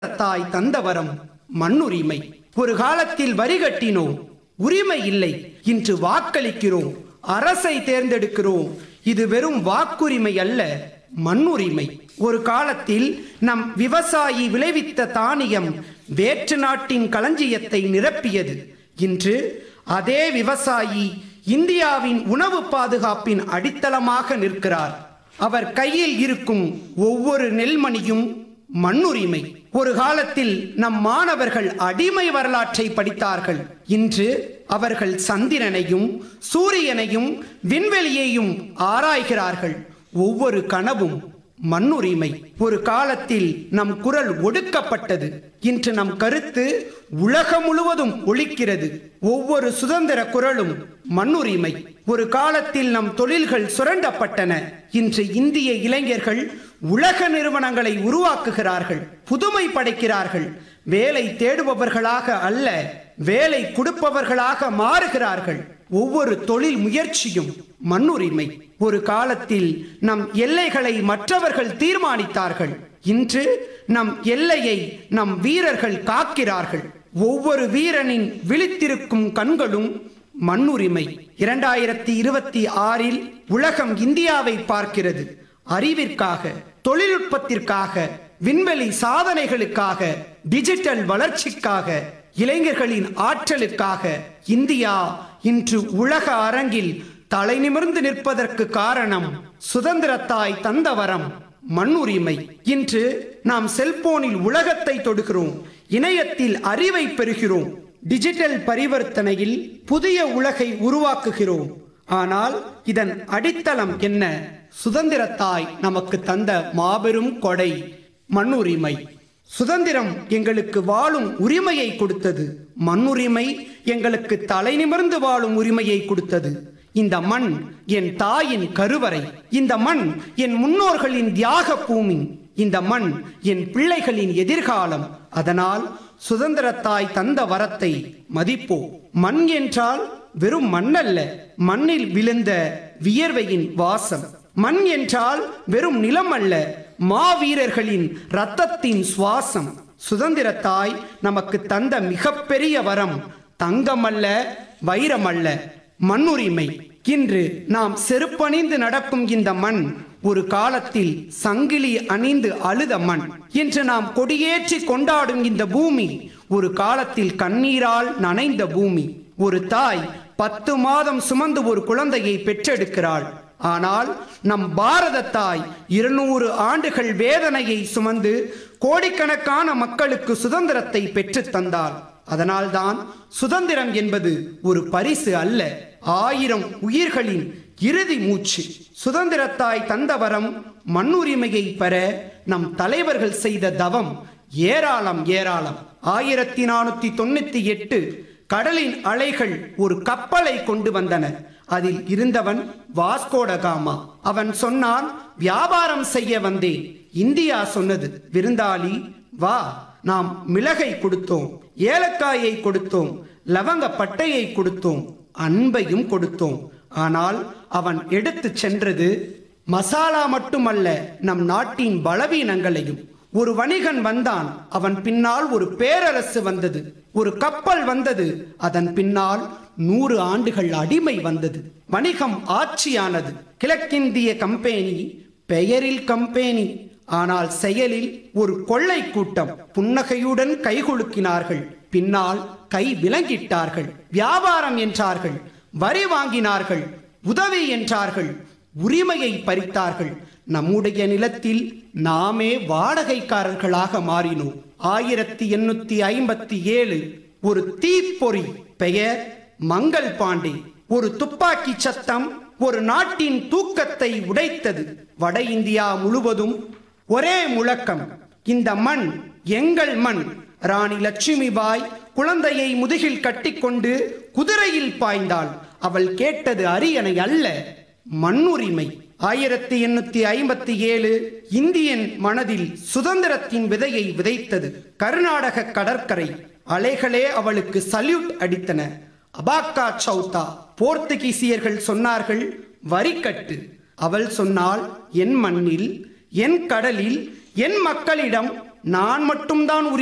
தாய் தந்தவரம் மண்ணுரிமை ஒரு காலத்தில் வரி கட்டினோம் உரிமை இல்லை இன்று வாக்களிக்கிறோம் அரசை தேர்ந்தெடுக்கிறோம் இது வெறும் வாக்குரிமை அல்ல மண்ணுரிமை ஒரு காலத்தில் நம் விவசாயி விளைவித்த தானியம் வேற்று நாட்டின் களஞ்சியத்தை நிரப்பியது இன்று அதே விவசாயி இந்தியாவின் உணவு பாதுகாப்பின் அடித்தளமாக நிற்கிறார் அவர் கையில் இருக்கும் ஒவ்வொரு நெல்மணியும் மண்ணுரிமை ஒரு காலத்தில் நம் மாணவர்கள் அடிமை வரலாற்றை படித்தார்கள் இன்று அவர்கள் சந்திரனையும் சூரியனையும் விண்வெளியையும் ஆராய்கிறார்கள் ஒவ்வொரு கனவும் மண்ணுரிமை ஒரு காலத்தில் நம் குரல் ஒடுக்கப்பட்டது இன்று நம் கருத்து உலகம் முழுவதும் ஒழிக்கிறது ஒவ்வொரு சுதந்திர குரலும் மண்ணுரிமை ஒரு காலத்தில் நம் தொழில்கள் சுரண்டப்பட்டன இன்று இந்திய இளைஞர்கள் உலக நிறுவனங்களை உருவாக்குகிறார்கள் புதுமை படைக்கிறார்கள் வேலை தேடுபவர்களாக அல்ல வேலை கொடுப்பவர்களாக மாறுகிறார்கள் ஒவ்வொரு தொழில் முயற்சியும் மண்ணுரிமை ஒரு காலத்தில் நம் எல்லைகளை மற்றவர்கள் தீர்மானித்தார்கள் இன்று நம் எல்லையை நம் வீரர்கள் காக்கிறார்கள் ஒவ்வொரு வீரனின் விழித்திருக்கும் கண்களும் மண்ணுரிமை இரண்டாயிரத்தி இருபத்தி ஆறில் உலகம் இந்தியாவை பார்க்கிறது அறிவிற்காக தொழில்நுட்பத்திற்காக விண்வெளி சாதனைகளுக்காக டிஜிட்டல் வளர்ச்சிக்காக இளைஞர்களின் ஆற்றலுக்காக இந்தியா இன்று உலக அரங்கில் தலை நிமிர்ந்து நிற்பதற்கு காரணம் சுதந்திரத்தாய் தந்த வரம் மண்ணுரிமை இன்று நாம் செல்போனில் உலகத்தை தொடுகிறோம் இணையத்தில் அறிவை பெறுகிறோம் டிஜிட்டல் பரிவர்த்தனையில் புதிய உலகை உருவாக்குகிறோம் ஆனால் இதன் அடித்தளம் என்ன சுதந்திரத்தாய் நமக்கு தந்த மாபெரும் கொடை மண்ணுரிமை சுதந்திரம் எங்களுக்கு வாழும் உரிமையை கொடுத்தது மண்ணுரிமை எங்களுக்கு தலை நிமிர்ந்து வாழும் உரிமையை கொடுத்தது இந்த மண் என் தாயின் கருவறை இந்த மண் என் முன்னோர்களின் தியாக பூமி இந்த மண் என் பிள்ளைகளின் எதிர்காலம் அதனால் சுதந்திரத்தாய் தந்த வரத்தை மதிப்போ மண் என்றால் வெறும் மண்ணல்ல மண்ணில் விழுந்த வியர்வையின் வாசம் மண் என்றால் வெறும் நிலம் அல்ல மாவீரர்களின் இரத்தத்தின் சுவாசம் சுதந்திரத்தாய் நமக்கு தந்த மிகப்பெரிய வரம் தங்கமல்ல வைரமல்ல மண்ணுரிமை இன்று நாம் செருப்பணிந்து நடக்கும் இந்த மண் ஒரு காலத்தில் சங்கிலி அணிந்து அழுத மண் இன்று நாம் கொடியேற்றி கொண்டாடும் இந்த பூமி ஒரு காலத்தில் கண்ணீரால் நனைந்த பூமி ஒரு தாய் பத்து மாதம் சுமந்து ஒரு குழந்தையை பெற்றெடுக்கிறாள் ஆனால் நம் பாரத தாய் இருநூறு ஆண்டுகள் வேதனையை சுமந்து கோடிக்கணக்கான மக்களுக்கு சுதந்திரத்தை பெற்றுத் தந்தாள் அதனால்தான் சுதந்திரம் என்பது ஒரு பரிசு அல்ல ஆயிரம் உயிர்களின் இறுதி மூச்சு சுதந்திரத்தாய் தந்தவரம் மண்ணுரிமையை பெற நம் தலைவர்கள் செய்த தவம் ஏராளம் ஏராளம் ஆயிரத்தி நானூத்தி தொண்ணூத்தி எட்டு கடலின் அலைகள் ஒரு கப்பலை கொண்டு வந்தன அதில் இருந்தவன் வாஸ்கோடகாமா அவன் சொன்னான் வியாபாரம் செய்ய வந்தேன் இந்தியா சொன்னது விருந்தாளி வா நாம் மிளகை கொடுத்தோம் ஏலக்காயை கொடுத்தோம் லவங்க பட்டையை கொடுத்தோம் அன்பையும் கொடுத்தோம் ஆனால் அவன் எடுத்து சென்றது மசாலா மட்டுமல்ல நம் நாட்டின் பலவீனங்களையும் ஒரு வணிகன் வந்தான் அவன் பின்னால் ஒரு பேரரசு வந்தது ஒரு கப்பல் வந்தது அதன் பின்னால் நூறு ஆண்டுகள் அடிமை வந்தது வணிகம் ஆட்சியானது கிழக்கிந்திய கம்பெனி பெயரில் கம்பெனி ஆனால் செயலில் ஒரு கொள்ளை கூட்டம் புன்னகையுடன் கைகுலுக்கினார்கள் பின்னால் கை விலங்கிட்டார்கள் வியாபாரம் என்றார்கள் வரி வாங்கினார்கள் உதவி என்றார்கள் உரிமையை பறித்தார்கள் நம்முடைய நிலத்தில் நாமே வாடகைக்காரர்களாக மாறினோம் ஆயிரத்தி எண்ணூத்தி ஐம்பத்தி ஏழு ஒரு தீப்பொறி பெயர் மங்கள் பாண்டே ஒரு துப்பாக்கி சத்தம் ஒரு நாட்டின் தூக்கத்தை உடைத்தது வட இந்தியா முழுவதும் ஒரே முழக்கம் இந்த மண் எங்கள் மண் ராணி லட்சுமிபாய் குழந்தையை முதுகில் கட்டிக்கொண்டு குதிரையில் பாய்ந்தாள் அவள் கேட்டது அரியணை அல்ல மண்ணுரிமை ஆயிரத்தி எண்ணூத்தி ஐம்பத்தி ஏழு இந்தியன் மனதில் சுதந்திரத்தின் விதையை விதைத்தது கர்நாடக கடற்கரை அலைகளே அவளுக்கு சல்யூட் அடித்தன அபாக்கா சௌதா போர்த்துகீசியர்கள் சொன்னார்கள் வரிக்கட்டு அவள் சொன்னாள் என் மண்ணில் என் கடலில் என் மக்களிடம் நான் மட்டும்தான் உரி